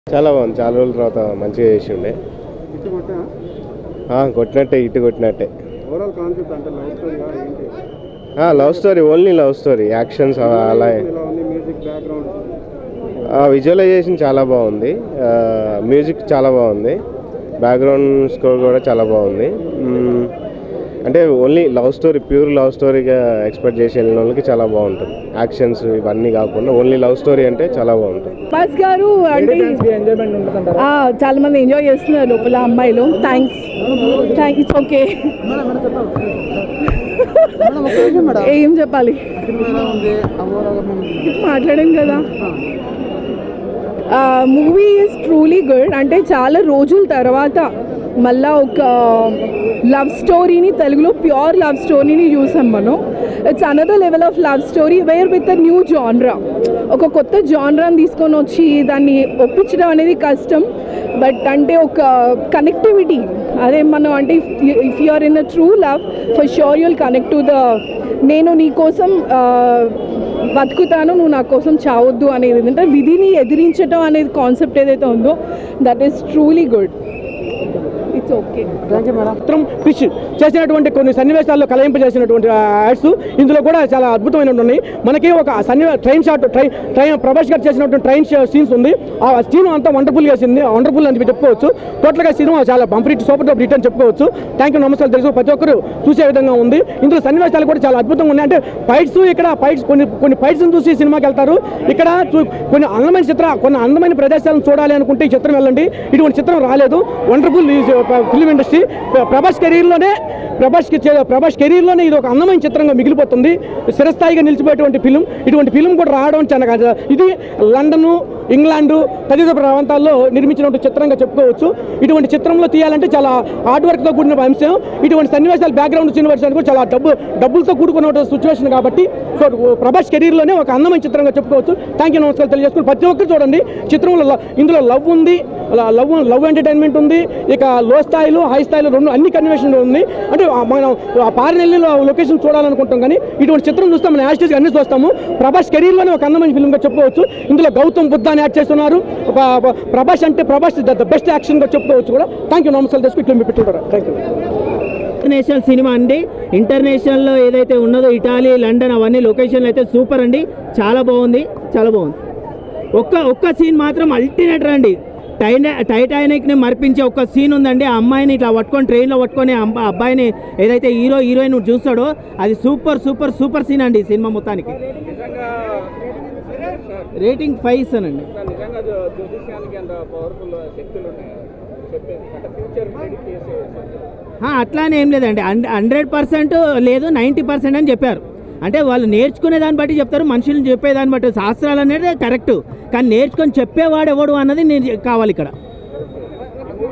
చాలా బాగుంది చాలా రోజుల తర్వాత మంచిగా చేసి ఉండే ఇటు కొట్టా ఆ, కొట్టినట్టే ఇటు కొట్టినట్టే ఓవరాల్ కాన్సెప్ట్ అంటే లవ్ స్టోరీగా ఏంటి love story only love story actions అలా ఇలా ఉంది మ్యూజిక్ బ్యాక్గ్రౌండ్ విజువలైజేషన్ చాలా బాగుంది మ్యూజిక్ చాలా బాగుంది బ్యాక్గ్రౌండ్ స్కోర్ కూడా చాలా బాగుంది మ్మ్. అంటే only love story pure love స్టోరీగా ఎక్స్పెక్ట్ చేసి వెళ్ళిన వాళ్ళకి చాలా బాగుంటుంది యాక్షన్స్ ఇవన్నీ కాకుండా ఓన్లీ లవ్ స్టోరీ అంటే చాలా బాగుంటుంది బస్ గారు అంటే ఎంజాయ్మెంట్ ఉంటుందంటారా ఆ, చాలా మంది ఎంజాయ్ చేస్తున్నారు లోపల అమ్మాయిలు థ్యాంక్స్ థ్యాంక్ ఇట్స్ ఓకే ఏం చెప్పాలి ఎలా ఉంది ఓవరాల్ మాట్లాడాం కదా మూవీ ఈజ్ ట్రూలీ గుడ్ అంటే చాలా రోజుల తర్వాత మళ్ళా ఒక లవ్ స్టోరీని తెలుగులో ప్యూర్ లవ్ స్టోరీని చూసాం మనం it's another level of love story where with a new genre ఒక కొత్త జాన్రాని తీసుకొని వచ్చి దాన్ని ఒప్పించడం అనేది కష్టం బట్ అంటే ఒక కనెక్టివిటీ అదే మనం అంటే if you are in a true love for sure you'll connect to the నేను నీ కోసం ఆ, బతుకుతాను నువ్వు నా కోసం చావద్దు అనేది ఏంటంటే విధిని ఎదిరించడం అనేది కాన్సెప్ట్ ఏదైతే ఉందో that is truly good it's okay thank you madam మాత్రం ఫిష్ చేసినటువంటి కొన్ని సన్నివేశాల్లో కలయింపజేసినటువంటి యాడ్స్ ఇందులో కూడా చాలా అద్భుతమైన ఉన్నాయి మనకి ఒక సన్నివే train shot train train Prabhas garu చేసినటువంటి ట్రైన్ సీన్స్ ఉంది ఆ సీన్ అంతా వండర్ఫుల్ చేసింది వండర్ఫుల్ అని చెప్పుకోవచ్చు టోటల్గా సినిమా చాలా కంప్లీట్ సూపర్ టాప్ హిట్ అని చెప్పుకోవచ్చు థ్యాంక్ యూ నమస్కారం తెలుసు ప్రతి ఒక్కరు చూసే విధంగా ఉంది ఇందులో సన్నివేశాలు కూడా చాలా అద్భుతంగా ఉన్నాయి అంటే ఫైట్స్ ఇక్కడ ఫైట్స్ కొన్ని కొన్ని ఫైట్స్ చూసి సినిమాకి వెళ్తారు ఇక్కడ చూ- కొన్ని అందమైన చిత్ర కొన్ని అందమైన ప్రదేశాలను చూడాలి అనుకుంటే ఈ చిత్రం వెళ్ళండి ఇటువంటి చిత్రం రాలేదు వండర్ఫుల్ ఫిలిం ఇండస్ట్రీ ప్రభాస్ కెరీర్లోనే ప్రభాస్కి చే- ప్రభాస్ కెరీర్లోనే ఇది ఒక అందమైన చిత్రంగా మిగిలిపోతుంది చిరస్థాయిగా నిలిచిపోయేటువంటి ఫిలిం ఇటువంటి ఫిలిం కూడా రావడం చాలా కాదు. ఇది లండను ఇంగ్లాండు తదితర ప్రాంతాల్లో నిర్మించినటువంటి చిత్రంగా చెప్పుకోవచ్చు ఇటువంటి చిత్రంలో తీయాలంటే చాలా హార్డ్ వర్క్తో కూడిన అంశం ఇటువంటి సన్నివేశాలు బ్యాక్గ్రౌండ్ సన్నివేశాలు కూడా చాలా డబ్బు డబ్బులతో కూడుకున్న సిచ్యువేషన్ కాబట్టి సో ప్రభాస్ కెరీర్లోనే ఒక అందమైన చిత్రంగా చెప్పుకోవచ్చు థ్యాంక్ యూ నమస్కారం తెలియజేసుకుని ప్రతి ఒక్కరు చూడండి చిత్రంలో ల- ఇందులో లవ్ ఉంది లవ్ లవ్ ఎంటర్టైన్మెంట్ ఉంది ఇక లో స్థాయిలో హై స్థాయిలో రెండు అన్ని కన్వెన్షన్ ఉంది అంటే ఆ మనం ఆ పారినెల్లి లొకేషన్ చూడాలనుకుంటాం కానీ ఇటువంటి చిత్రం చూస్తే మనం యాస్టేజ్ అన్ని చూస్తాము ప్రభాస్ కెరీర్లోనే ఒక అందమైన ఫిల్మ్గా చెప్పుకోవచ్చు ఇందులో గౌతమ్ బుద్ధ అని యాడ్ చేస్తున్నారు ఒక ఒక ప్రభాస్ అంటే ప్రభాస్ ద బెస్ట్ యాక్షన్గా చెప్పుకోవచ్చు కూడా థ్యాంక్ యూ నమస్కారం తెలుసుకు ఇట్లా మీ పెట్టుకుంటారు థ్యాంక్ యూ ఇంటర్నేషనల్ సినిమా అండి ఇంటర్నేషనల్లో ఏదైతే ఉన్నదో ఇటాలీ లండన్ అవన్నీ లొకేషన్లు అయితే సూపర్ అండి చాలా బాగుంది చాలా బాగుంది ఒక్క ఒక్క సీన్ మాత్రం అల్టినేట్ అండి టైనా టైటానిక్ని మర్పించే ఒక సీన్ ఉందండి ఆ అమ్మాయిని ఇట్లా పట్టుకొని ట్రైన్లో పట్టుకొని ఆ అబ్బా- అబ్బాయిని ఏదైతే హీరో హీరోయిన్ చూస్తాడో అది సూపర్ సూపర్ సూపర్ సీన్ అండి ఈ సినిమా మొత్తానికి రేటింగ్ ఫైవ్ ఇస్తానండి నిజంగా జ్యోతిష్యానికి అంత పవర్ఫుల్ శక్తులు ఉన్నాయి చెప్పేది అంటే ఫ్యూచర్ ప్రెడిక్ట్ చేసే ఆ, అట్లా అని ఏం లేదండి హండ్రెడ్ పర్సెంట్ లేదు నైంటీ పర్సెంట్ అని చెప్పారు అంటే వాళ్ళు నేర్చుకునే దాన్ని బట్టి చెప్తారు మనుషులు చెప్పేదాన్ని బట్టి శాస్త్రాలు అనేది కరెక్ట్ కానీ నేర్చుకొని చెప్పేవాడు ఎవడు అన్నది నేను కావాలి ఇక్కడ